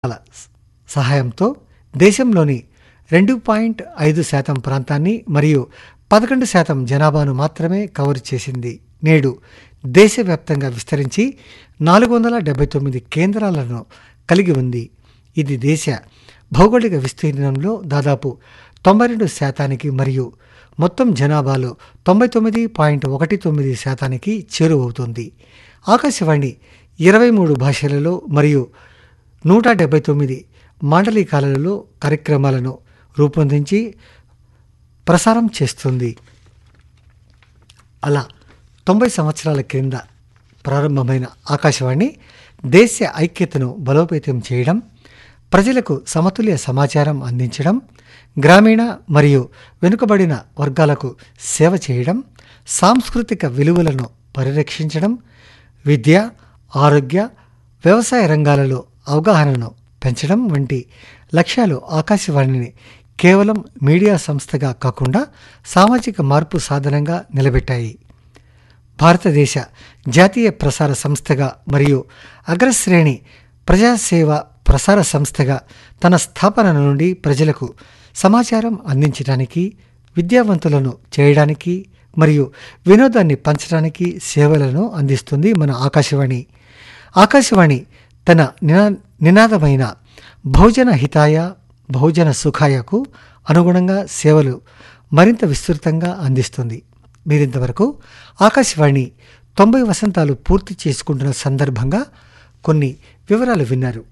కార్యకలాపాల సహాయంతో దేశంలోని రెండు పాయింట్ ఐదు శాతం ప్రాంతాన్ని మరియు పదకొండు శాతం జనాభాను మాత్రమే కవర్ చేసింది నేడు దేశవ్యాప్తంగా విస్తరించి నాలుగు వందల డెబ్బై తొమ్మిది కేంద్రాలను కలిగి ఉంది ఇది దేశ భౌగోళిక విస్తీర్ణంలో దాదాపు తొంభై రెండు శాతానికి మరియు మొత్తం జనాభాలో తొంభై తొమ్మిది పాయింట్ ఒకటి తొమ్మిది శాతానికి చేరువవుతుంది ఆకాశవాణి ఇరవై మూడు భాషలలో మరియు నూట డెబ్బై తొమ్మిది మాండలికాలలో కార్యక్రమాలను రూపొందించి ప్రసారం చేస్తుంది అలా తొంభై సంవత్సరాల క్రింద ప్రారంభమైన ఆకాశవాణి దేశ ఐక్యతను బలోపేతం చేయడం ప్రజలకు సమతుల్య సమాచారం అందించడం గ్రామీణ మరియు వెనుకబడిన వర్గాలకు సేవ చేయడం సాంస్కృతిక విలువలను పరిరక్షించడం విద్య ఆరోగ్య వ్యవసాయ రంగాలలో అవగాహనను పెంచడం వంటి లక్ష్యాలు ఆకాశవాణిని కేవలం మీడియా సంస్థగా కాకుండా సామాజిక మార్పు సాధనంగా నిలబెట్టాయి భారతదేశ జాతీయ ప్రసార సంస్థగా మరియు అగ్రశ్రేణి ప్రజాసేవ ప్రసార సంస్థగా తన స్థాపన నుండి ప్రజలకు సమాచారం అందించడానికి విద్యావంతులను చేయడానికి మరియు వినోదాన్ని పంచడానికి సేవలను అందిస్తుంది మన ఆకాశవాణి ఆకాశవాణి తన నినా నినాదమైన బహుజన హితాయ బహుజన సుఖాయకు అనుగుణంగా సేవలు మరింత విస్తృతంగా అందిస్తుంది మీరింతవరకు ఆకాశవాణి తొంభై వసంతాలు పూర్తి చేసుకుంటున్న సందర్భంగా కొన్ని వివరాలు విన్నారు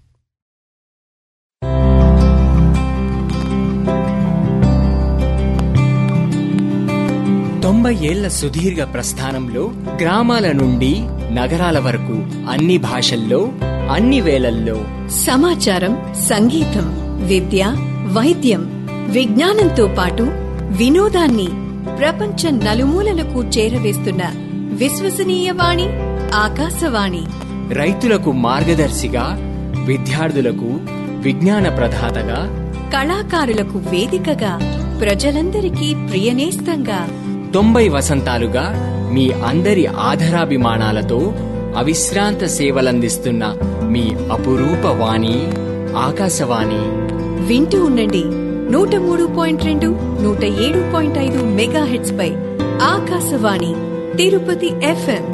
తొంభై ఏళ్ల సుదీర్ఘ ప్రస్థానంలో గ్రామాల నుండి నగరాల వరకు అన్ని భాషల్లో అన్ని వేళల్లో సమాచారం సంగీతం విద్య వైద్యం విజ్ఞానంతో పాటు వినోదాన్ని ప్రపంచ నలుమూలలకు చేరవేస్తున్న విశ్వసనీయ వాణి ఆకాశవాణి రైతులకు మార్గదర్శిగా విద్యార్థులకు విజ్ఞాన ప్రదాతగా కళాకారులకు వేదికగా ప్రజలందరికీ ప్రియనేస్తంగా తొంభై వసంతాలుగా మీ అందరి ఆధరాభిమానాలతో అవిశ్రాంత సేవలందిస్తున్న మీ అపురూప వాణి ఆకాశవాణి వింటూ ఉండండి నూట మూడు పాయింట్ రెండు నూట ఏడు పాయింట్ ఐదు మెగా హెడ్స్ పై ఆకాశవాణి తిరుపతి ఎఫ్ఎం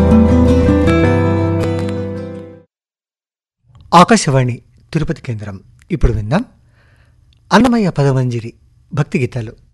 ఆకాశవాణి తిరుపతి కేంద్రం ఇప్పుడు విందాం అన్నమయ్య పదమంజిరి భక్తి గీతాలు